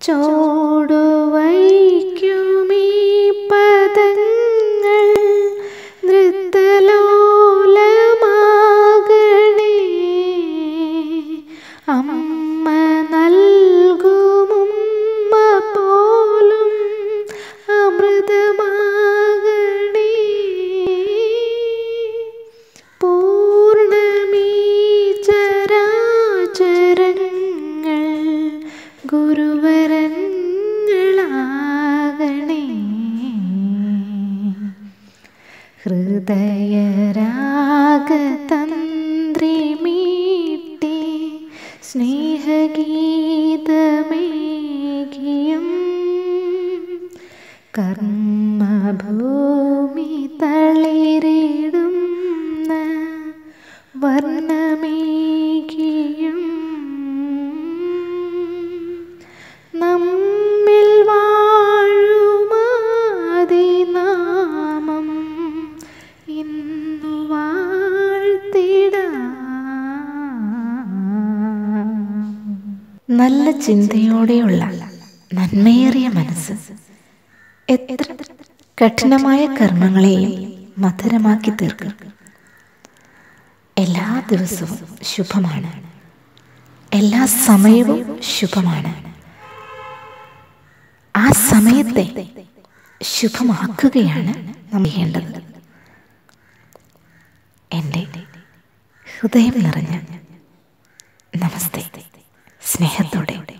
ചോടുവയ്ക്കുമീ പദങ്ങൾ നൃത്തലോലമാകണേ അമ്മ നൽകുമുമ്മ പോലും അമൃതമാകണേ പൂർണ്ണമീ ചരാചരങ്ങൾ ഗുരുവരങ്ങളാകണേ ഹൃദയരാഗതന്ത്രി മീട്ടി സ്നേഹഗീതമേകിയും കർമ്മഭൂമി തളിരിടുന്ന വർണ്ണമേകിയും നമ്മിൽ വാഴുമാതിനാമം ഇന്നു വാഴ്ത്തിടാം നല്ല ചിന്തയോടെയുള്ള നന്മയേറിയ മനസ്സ് എത്ര കഠിനമായ കർമ്മങ്ങളെയും മധുരമാക്കി തീർക്കും എല്ലാ ദിവസവും ശുഭമാണ് എല്ലാ സമയവും ശുഭമാണ് ആ സമയത്തെ ശുഭമാക്കുകയാണ് നാം ചെയ്യേണ്ടത് എൻ്റെ ഹൃദയം നിറഞ്ഞ നമസ്തേ സ്നേഹത്തോടെ